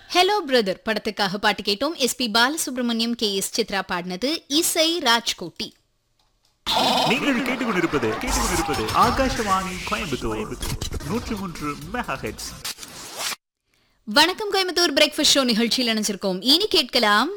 hello brother படத்துக்காக பாட்டு கேட்டோம் SP Balasubrahmanyam K S Chithra பாடினது இசை ராஜ்கோட்டி நீங்கள் கேட்டுக்கொண்டிருப்பது கேட்டுக்கொண்டிருப்பது ஆகாஷவாணி கோயம்புத்தூர் நூற்றி மூன்று மெகா ஹெட்ஸ் வணக்கம் கோயம்புத்தூர் பிரேக்ஃபாஸ்ட் ஷோ நிகழ்ச்சியில் நினைச்சிருக்கோம் இனி கேட்கலாம்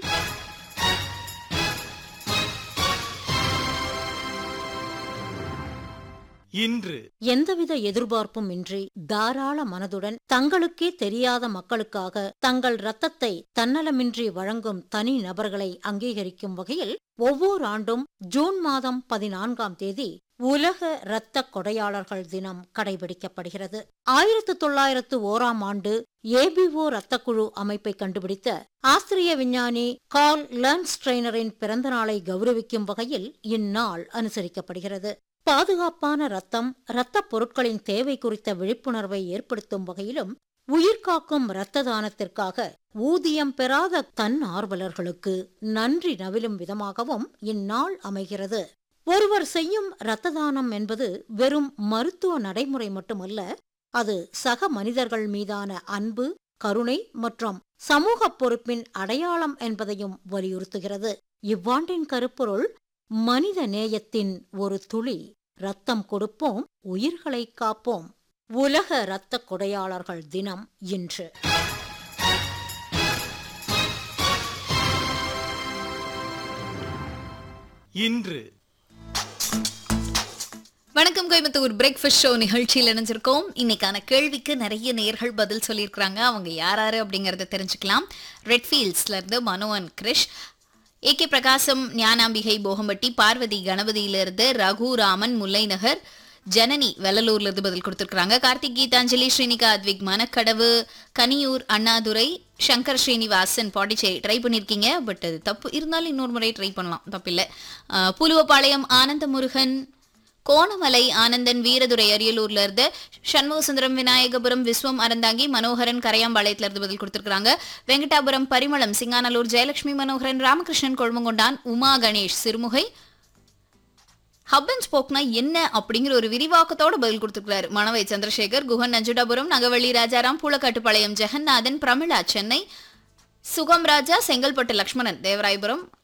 இன்று எந்தவித எதிர்பார்ப்பும் இன்றி தாராள மனதுடன் தங்களுக்கே தெரியாத மக்களுக்காக தங்கள் ரத்தத்தை தன்னலமின்றி வழங்கும் தனி நபர்களை அங்கீகரிக்கும் வகையில் ஒவ்வொரு ஆண்டும் ஜூன் மாதம் பதினான்காம் தேதி உலக இரத்த கொடையாளர்கள் தினம் கடைபிடிக்கப்படுகிறது ஆயிரத்து தொள்ளாயிரத்து ஓராம் ஆண்டு ஏபிஓ இரத்தக்குழு அமைப்பை கண்டுபிடித்த ஆஸ்திரிய விஞ்ஞானி கார்ல் லேர்ன்ஸ்ட்ரெய்னரின் பிறந்த நாளை கௌரவிக்கும் வகையில் இந்நாள் அனுசரிக்கப்படுகிறது பாதுகாப்பான ரத்தம் இரத்தப் பொருட்களின் தேவை குறித்த விழிப்புணர்வை ஏற்படுத்தும் வகையிலும் உயிர்காக்கும் இரத்த தானத்திற்காக ஊதியம் பெறாத தன் ஆர்வலர்களுக்கு நன்றி நவிலும் விதமாகவும் இந்நாள் அமைகிறது ஒருவர் செய்யும் இரத்த தானம் என்பது வெறும் மருத்துவ நடைமுறை மட்டுமல்ல அது சக மனிதர்கள் மீதான அன்பு கருணை மற்றும் சமூக பொறுப்பின் அடையாளம் என்பதையும் வலியுறுத்துகிறது இவ்வாண்டின் கருப்பொருள் மனித நேயத்தின் ஒரு துளி ரத்தம் கொடுப்போம் உயிர்களை காப்போம் உலக இரத்த கொடையாளர்கள் தினம் இன்று இன்று வணக்கம் கோயம்புத்தூர் பிரேக்ஃபாஸ்ட் ஷோ நிகழ்ச்சியில் இணைஞ்சிருக்கோம் இன்னைக்கான கேள்விக்கு நிறைய நேர்கள் பதில் சொல்லியிருக்கிறாங்க அவங்க யார் யாரு அப்படிங்கறத தெரிஞ்சுக்கலாம் ரெட்ஃபீல்ட்ஸ்ல இருந்து மனோவன் கிரிஷ் ஏ கே பிரகாசம் ஞானாம்பிகை போகம்பட்டி பார்வதி கணபதியிலிருந்து ரகுராமன் முல்லைநகர் ஜனனி வெள்ளலூர்ல இருந்து பதில் கொடுத்திருக்காங்க கார்த்திக் கீதாஞ்சலி ஸ்ரீனிகா அத்விக் மனக்கடவு கனியூர் அண்ணாதுரை சங்கர் ஸ்ரீனிவாசன் பாண்டிச்சேரி ட்ரை பண்ணியிருக்கீங்க பட் அது தப்பு இருந்தாலும் இன்னொரு முறை ட்ரை பண்ணலாம் தப்பில்லை அஹ், பூலுவப்பாளையம் ஆனந்த முருகன் கோணமலை ஆனந்தன் வீரதுரை அரியலூர்ல இருந்து சண்முகசுந்தரம் விநாயகபுரம் விஸ்வம் அறந்தாங்கி மனோகரன் கரையாம்பாளையத்துல இருந்து பதில் கொடுத்திருக்காங்க வெங்கடாபுரம் பரிமளம் சிங்கானலூர் ஜெயலட்சுமி மனோகரன் ராமகிருஷ்ணன் கொழுமங்கொண்டான் உமா கணேஷ் சிறுமுகை ஹப் அண்ட் ஸ்போக்னா என்ன அப்படிங்கிற ஒரு விரிவாக்கத்தோட பதில் கொடுத்திருக்கிறாரு மணவை சந்திரசேகர் குஹன் நஞ்சுடாபுரம் நகவள்ளி ராஜாராம் பூலக்காட்டுப்பாளையம் ஜெகநாதன் பிரமிளா சென்னை சுகம் ராஜா செங்கல்பட்டு லக்ஷ்மணன் தேவராயபுரம்